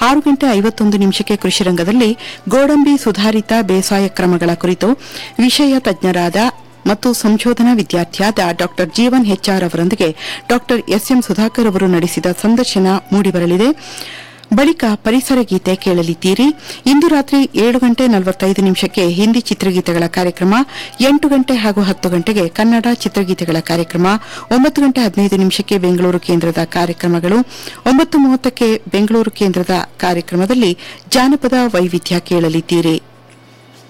ಆರು ಗಂಟೆ ಐವತ್ತೊಂದು ನಿಮಿಷಕ್ಕೆ ಕೃಷಿ ರಂಗದಲ್ಲಿ ಗೋಡಂಬಿ ಸುಧಾರಿತ ಬೇಸಾಯ ಕ್ರಮಗಳ ಕುರಿತು ವಿಷಯ ತಜ್ಞರಾದ ಮತ್ತು ಸಂಶೋಧನಾ ವಿದ್ಯಾರ್ಥಿಯಾದ ಡಾ ಜೀವನ್ ಹೆಚ್ಆರ್ ಅವರೊಂದಿಗೆ ಡಾ ಎಸ್ಎಂ ಸುಧಾಕರ್ ಅವರು ನಡೆಸಿದ ಸಂದರ್ಶನ ಮೂಡಿಬರಲಿದೆ ಬಳಿಕ ಪರಿಸರ ಗೀತೆ ಕೇಳಲಿದ್ದೀರಿ ಇಂದು ರಾತ್ರಿ ಏಳು ಗಂಟೆ ನಲವತ್ತೈದು ನಿಮಿಷಕ್ಕೆ ಹಿಂದಿ ಚಿತ್ರಗೀತೆಗಳ ಕಾರ್ಯಕ್ರಮ ಎಂಟು ಗಂಟೆ ಹಾಗೂ ಹತ್ತು ಗಂಟೆಗೆ ಕನ್ನಡ ಚಿತ್ರಗೀತೆಗಳ ಕಾರ್ಯಕ್ರಮ ಒಂಬತ್ತು ಗಂಟೆ ಹದಿನೈದು ನಿಮಿಷಕ್ಕೆ ಬೆಂಗಳೂರು ಕೇಂದ್ರದ ಕಾರ್ಯಕ್ರಮಗಳು ಒಂಬತ್ತು ಮೂವತ್ತಕ್ಕೆ ಬೆಂಗಳೂರು ಕೇಂದ್ರದ ಕಾರ್ಯಕ್ರಮದಲ್ಲಿ ಜಾನಪದ ವೈವಿಧ್ಯ ಕೇಳಲಿದ್ದೀರಿ